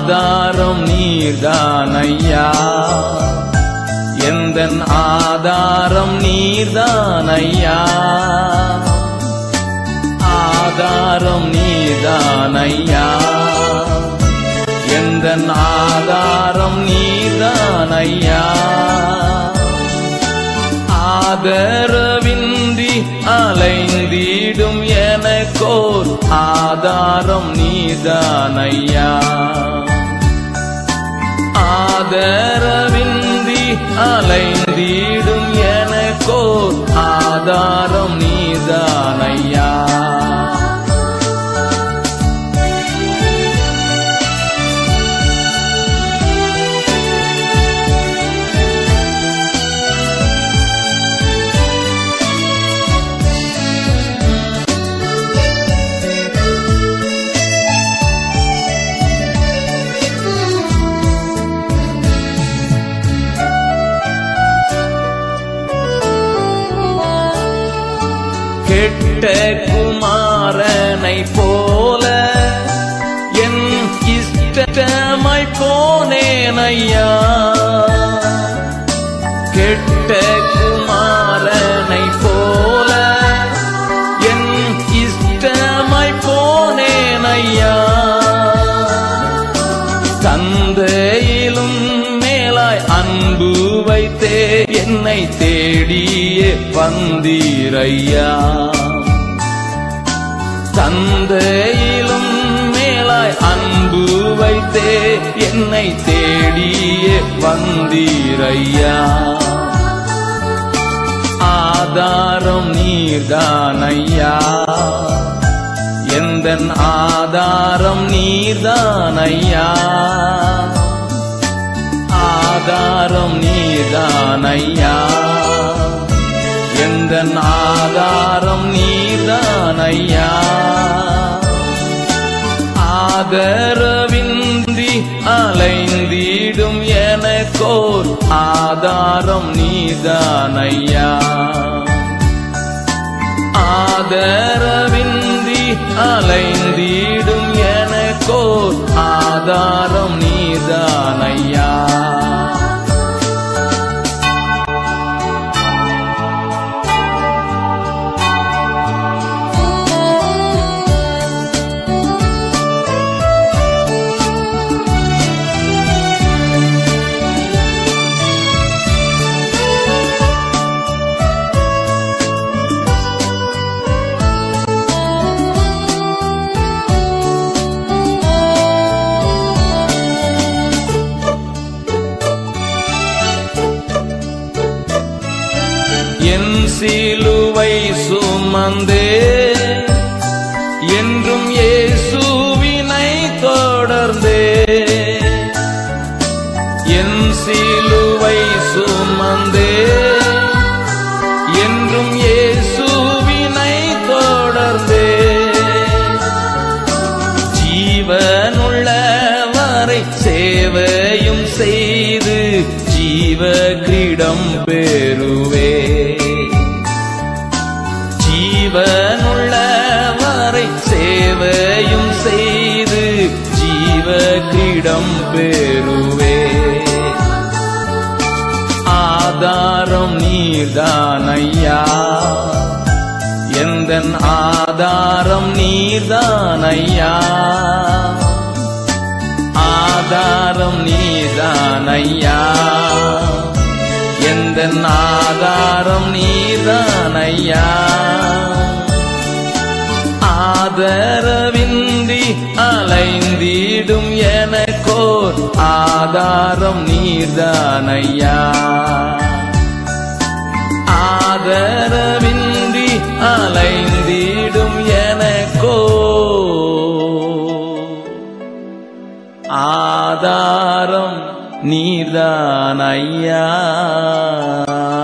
ஆதாரம் நீர்தானையா எந்த ஆதாரம் நீர்தானையா ஆதாரம் நீர்தானையா எந்த ஆதாரம் நீர்தானையா ஆதரவின்றி அலைந்திடும் எனக்கோர் ஆதாரம் நீதானையா ஆதரவின்றி அலைந்திடும் எனக்கோர் ஆதாரம் நீதானையா கெட்ட குமாரனை போல என் இஷ்டமாய் போனேனையா கெட்ட குமாரனை போல என் இஷ்டமாய் போனேனையா தந்தையிலும் மேலாய் அன்பு வைத்தே என்னை தேடியே வந்தீரையா தந்தையிலும் மேலாய் அன்பு வைத்தே என்னை தேடியே வந்தீரையா ஆதாரம் நீர்தானையா எந்த ஆதாரம் நீர்தானையா ஆதாரம் நீர்தானையா எந்த ஆதாரம் நீர்தானையா ஆதரவின்றி அலைந்திடும் எனக்கோர் ஆதாரம் நீதானையா ஆதரவின்றி அலைந்திடும் எனக்கோர் ஆதாரம் நீதானையா என் சிலுவை சுமந்தே என்றும் இயேசுவினை தொடர்ந்தே என் சிலுவை சுமந்தே என்றும் இயேசுவினை தொடர்ந்தே ஜீவனுள்ளவரை சேவையும் செய்து ஜீவ கிரீடம் பெறுவே ஜீவனுள்ளவரை சேவையும் செய்து ஜீவ கிரீடம் பெறுவே ஆதாரம் நீர்தானையா எந்த ஆதாரம் நீர்தானையா ஆதாரம் நீதானையா எந்த ஆதாரம் நீதானையா ஆதரவின்றி அலைந்திடும் எனக்கோர் ஆதாரம் நீர்தானையா ஆதரவின்றி அலைந்திடும் எனக்கோ ஆதாரம் நீர்தானையா